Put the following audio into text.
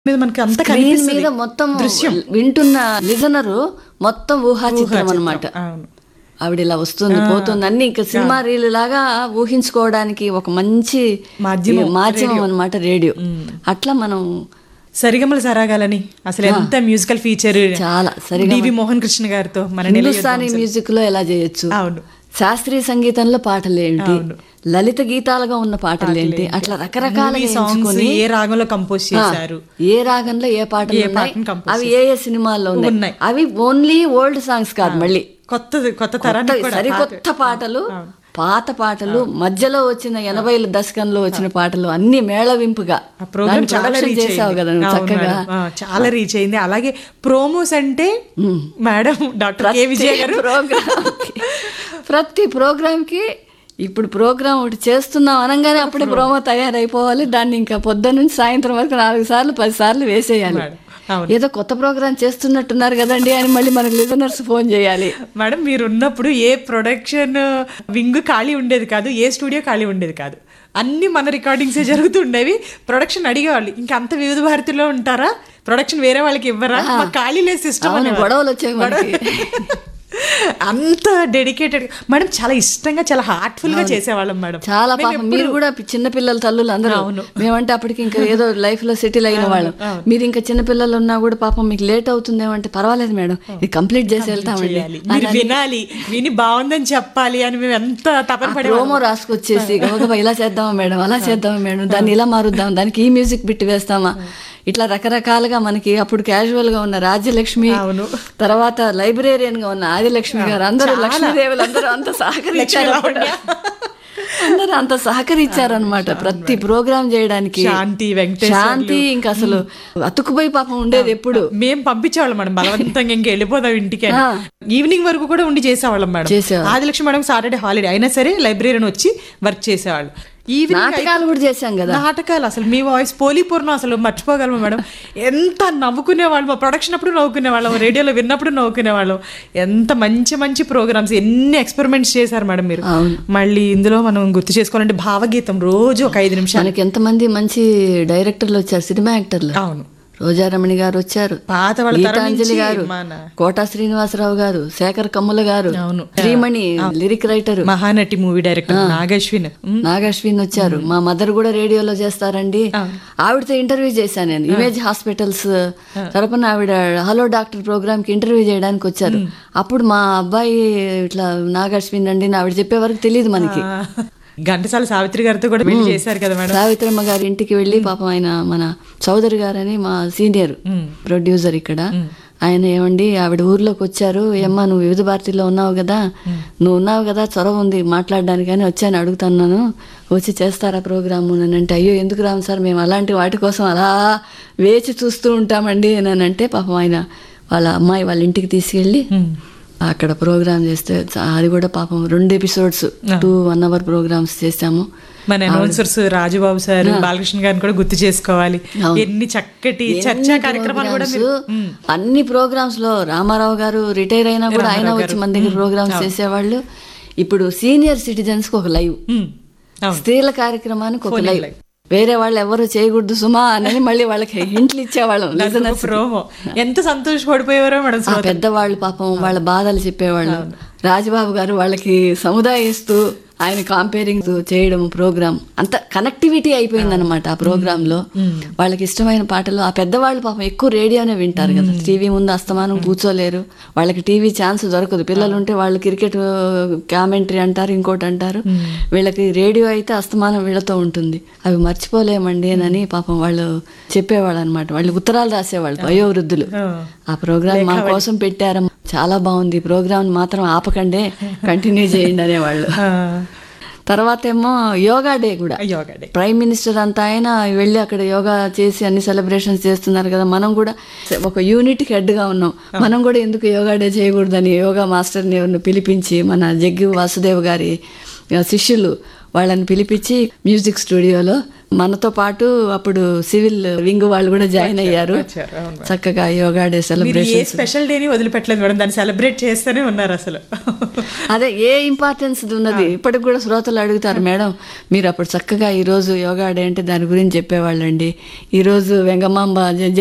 మీద మనకి అంత స్క్రీన్ కనిపిస్తుంది మీద మొత్తం వింటున్న లిజనరు మొత్తం ఊహా చిత్రం అనమాట అవును ఆవిడ ఇలా వస్తుంది పోతుంది అన్ని ఇంకా సినిమా రీల్ లాగా ఊహించుకోవడానికి ఒక మంచి మాధ్యమం, మాధ్యమం అనమాట రేడియో అట్లా మనం సరిగమల సరాగాలని అసలు ఎంత మ్యూజికల్ ఫీచర్ చాలా సరిగమ- డివి మోహన్ కృష్ణ గారితో మన నిలయ హిందుస్థానీ మ్యూజిక్ లో ఎలా చేయొచ్చు అవును శాస్త్రీయ సంగీతంలో పాటలు ఏంటి లలిత గీతాలుగా ఉన్న పాటలు ఏంటి అట్లా రకరకాల సాంగ్స్ ఏ రాగంలో కంపోజ్ చేశారు ఏ రాగంలో ఏ పాటలు ఏ ఉన్నాయి పాటను compose అవి ఏ ఏ సినిమాల్లో ఉన్నాయి ఉన్నాయి. అవి ఓన్లీ ఓల్డ్ సాంగ్స్ కాదు మళ్ళీ కొత్త కొత్త తరానికి కొత్త- కూడా సరికొత్త పాటలు పాత పాటలు మధ్యలో వచ్చిన ఎనభైల దశకంలో వచ్చిన పాటలు అన్ని మేళవింపుగా ఆ ప్రోగ్రామ్ దాన్ని చాలా production రీచ్ చేసావు కదా నువ్వు అవును చక్కగా మేడం. ఆ, చాలా రీచ్ అయింది అలాగే ప్రోమోస్ అంటే మేడం డాక్టర్ కే విజయ గారు ప్రోగ్రామ్ ప్రతి ప్రోగ్రామ్ కి ఇప్పుడు ప్రోగ్రామ్ ఒకటి చేస్తున్నాం అనగానే అప్పుడే ప్రోమో తయారైపోవాలి దాన్ని ఇంకా పొద్దున్న నుంచి సాయంత్రం వరకు నాలుగు సార్లు పది సార్లు వేసేయాలి మేడం, అవును. ఏదో కొత్త ప్రోగ్రామ్ చేస్తున్నట్టున్నారు కదండి అని మళ్ళీ మనకి లిజనర్స్ ఫోన్ చేయాలి మేడం మీరు ఉన్నప్పుడు ఏ ప్రొడక్షన్ వింగ్ ఖాళీ ఉండేది కాదు ఏ స్టూడియో ఖాళీ ఉండేది కాదు అన్ని మన రికార్డింగ్సే జరుగుతుండేవి ప్రొడక్షన్ అడిగేవాళ్ళు ఇంకా అంత వివిధ భారతిలో ఉంటారా ప్రొడక్షన్ వేరే వాళ్ళకి ఇవ్వరా మాకు ఖాళీ లేదు సిస్టమ్ అవును, గొడవలు వచ్చాయి మనకి. అంత డెడికేటెడ్ మేడం చాలా ఇష్టంగా చాలా హార్ట్ఫుల్ గా చేసేవాళ్ళం మేడం చాలా పాపం మీరు కూడా చిన్న పిల్లల తల్లులు అందరూ మేమంటే అప్పటికి ఇంకా ఏదో లైఫ్ లో సెటిల్ అయిన వాళ్ళం మీరు ఇంకా చిన్న పిల్లలు ఉన్నా కూడా పాపం మీకు లేట్ అవుతుందేమంటే పర్వాలేదు మేడం ఇది కంప్లీట్ చేసి వెళ్తామండి చేయాలి. మీరు వినాలి విని బాగుందని చెప్పాలి అని మేము ఎంత తపన పడే ప్రోమో రాసుకొచ్చేసి గబగబా ఇలా చేద్దామా మేడం అలా చేద్దామా మేడం దాన్ని ఇలా మారుద్దాం దానికి ఈ మ్యూజిక్ బిట్ వేస్తామా ఇట్లా రకరకాలుగా మనకి అప్పుడు క్యాజువల్ గా ఉన్న రాజ్యలక్ష్మి అవును. తర్వాత లైబ్రేరియన్ గా ఉన్న ఆదిలక్ష్మి గారు అందరూ లక్ష్మీదేవులు అందరూ అంత సహకరించారు అప్పుడు. అందరూ అంత సహకరించారనమాట ప్రతి ప్రోగ్రామ్ చేయడానికి శాంతి, వెంకటేశ్వర్లు. శాంతి ఇంకా అసలు అతుకుపోయి పాపం ఉండేది ఎప్పుడు మేము పంపించేవాళ్ళం మేడం బలవంతంగా ఇంక వెళ్ళిపోదాం ఇంటికి అని. ఈవినింగ్ వరకు కూడా ఉండి చేసేవాళ్ళం మేడం చేసేవాళ్ళం. ఆదిలక్ష్మి మేడం సాటర్డే హాలిడే అయినా సరే లైబ్రరీని వచ్చి వర్క్ చేసేవాళ్ళు ఈవినింగ్ నాటకాలు కూడా చేశాం కదా నాటకాలు అసలు మీ వాయిస్ పోలీపూర్ణం అసలు మర్చిపోగలము మేడం ఎంత నవ్వుకునేవాళ్ళం మా ప్రొడక్షన్ అప్పుడు నవ్వుకునేవాళ్ళం రేడియోలో విన్నప్పుడు నవ్వుకునేవాళ్ళం ఎంత మంచి మంచి ప్రోగ్రామ్స్ ఎన్ని ఎక్స్పెరిమెంట్స్ చేశారు మేడం మీరు అవును. మళ్ళీ ఇందులో మనం గుర్తు చేసుకోవాలంటే భావగీతం రోజు ఒక ఐదు నిమిషాలు మనకి ఎంతమంది మంచి డైరెక్టర్లు వచ్చారు సినిమా యాక్టర్లు అవును రోజారమణి గారు వచ్చారు పాత వాళ్ళ తరం గీతాంజలి నుంచి గారు మన కోటా శ్రీనివాసరావు గారు శేఖర్ కమ్ముల గారు అవును. Srimani lyric writer Mahanati movie director Nagashwin Nagashwin వచ్చారు మా మదర్ కూడా రేడియోలో చేస్తారండి ఆవిడతో ఇంటర్వ్యూ చేశాను నేను ఇమేజ్ హాస్పిటల్స్ తరపున ఆవిడ హలో డాక్టర్ ప్రోగ్రామ్ కి ఇంటర్వ్యూ చేయడానికి వచ్చారు అప్పుడు మా అబ్బాయి ఇట్లా నాగశ్విన్ అండి అని ఆవిడ చెప్పే వరకు తెలియదు మనకి ఘంటసాల సావిత్రి గారితో కూడా వెళ్ళి చేశారు కదా మేడం సావిత్రమ్మ గారి ఇంటికి వెళ్ళి పాపం ఆయన మన చౌదరి గారని మా సీనియర్ ప్రొడ్యూసర్ ఇక్కడ ఆయన ఏమండి ఆవిడ ఊర్లోకి వచ్చారు ఏమ్మా నువ్వు వివిధ భారతిలో ఉన్నావు కదా నువ్వు ఉన్నావు కదా చొరవ ఉంది మాట్లాడడానికి అని వచ్చాను అడుగుతున్నాను వచ్చి చేస్తారా ప్రోగ్రాము అని అంటే అయ్యో ఎందుకు రాము సార్ మేము అలాంటి వాటి కోసం అలా వేచి చూస్తూ ఉంటామండి అని అంటే పాపం ఆయన వాళ్ళ అమ్మాయి వాళ్ళ ఇంటికి తీసుకెళ్ళి అక్కడ ప్రోగ్రామ్ చేస్తే చా- అది కూడా పాపం రెండు episodes two one hour programs చేసాము మన అనౌన్సర్స్ రాజుబాబు సార్ బాలకృష్ణ గారిని కూడా గుర్తు చేసుకోవాలి ఎన్ని చక్కటి చర్చా కార్యక్రమాలు కూడా మీరు ప్రోగ్రామ్స్ అన్ని ప్రోగ్రామ్స్ లో రామారావు గారు రిటైర్ అయినా కూడా ఆయన వచ్చి మన దగ్గర ప్రోగ్రామ్స్ చేసేవాళ్ళు ఇప్పుడు సీనియర్ సిటిజన్స్ కి ఒక లైవ్ ఉమ్, అవును స్త్రీల కార్యక్రమానికి ఒక లైవ్ వేరే వాళ్ళు ఎవరు చేయకూడదు సుమా అని మళ్ళీ వాళ్ళకి హింట్లు ఇచ్చేవాళ్ళం లిజనర్స్ ప్రోమో ఎంత సంతోషపడిపోయారో మేడం ఆ పెద్దవాళ్ళు పాపం వాళ్ళ బాధలు చెప్పేవాళ్ళు రాజబాబు గారు వాళ్ళకి సముదాయిస్తూ ఆయన కాంపేరింగ్ చేయడం ప్రోగ్రామ్ అంత కనెక్టివిటీ అయిపోయింది అనమాట ఆ ప్రోగ్రామ్ లో వాళ్ళకి ఇష్టమైన పాటలు ఆ పెద్దవాళ్ళు పాపం ఎక్కువ రేడియోనే వింటారు కదా టీవీ ముందు అస్తమానం కూర్చోలేరు వాళ్ళకి టీవీ ఛాన్స్ దొరకదు పిల్లలు ఉంటే వాళ్ళు క్రికెట్ కామెంటరీ అంటారు ఇంకోటి అంటారు వీళ్ళకి రేడియో అయితే అస్తమానం వీళ్ళతో ఉంటుంది అవి మర్చిపోలేమండి అని పాపం వాళ్ళు చెప్పేవాళ్ళు అనమాట వాళ్ళు ఉత్తరాలు రాసేవాళ్ళు వయోవృద్ధులు ఆ ప్రోగ్రామ్ మా కోసం పెట్టారు చాలా బాగుంది ఈ ప్రోగ్రామ్ మాత్రం ఆపకండే కంటిన్యూ చేయండి అనేవాళ్ళు తర్వాత ఏమో యోగా డే కూడా యోగా డే ప్రైమ్ మినిస్టర్ అంతా ఆయన వెళ్ళి అక్కడ యోగా చేసి అన్ని సెలబ్రేషన్స్ చేస్తున్నారు కదా మనం కూడా ఒక యూనిట్ హెడ్ గా ఉన్నాం మనం కూడా ఎందుకు యోగా డే చేయకూడదని యోగా మాస్టర్ని ఎవరిని పిలిపించి మన జగ్గి వాసుదేవ్ గారి శిష్యులు వాళ్ళని పిలిపించి మ్యూజిక్ స్టూడియోలో మనతో పాటు అప్పుడు సివిల్ వింగ్ వాళ్ళు కూడా జాయిన్ అయ్యారు వచ్చారు, అవును. చక్కగా యోగా డే మీరు ఏ సెలబ్రేషన్ స్పెషల్ డేని వదిలిపెట్టలేదు మేడం దాన్ని సెలబ్రేట్ చేస్తూనే ఉన్నారు అసలు అదే ఏ ఇంపార్టెన్స్ ఉన్నది ఇప్పటికి కూడా శ్రోతలు అడుగుతారు మేడం మీరు అప్పుడు చక్కగా ఈ రోజు యోగా డే అంటే దాని గురించి చెప్పేవాళ్ళండి ఈ రోజు వెంగమాంబ జ-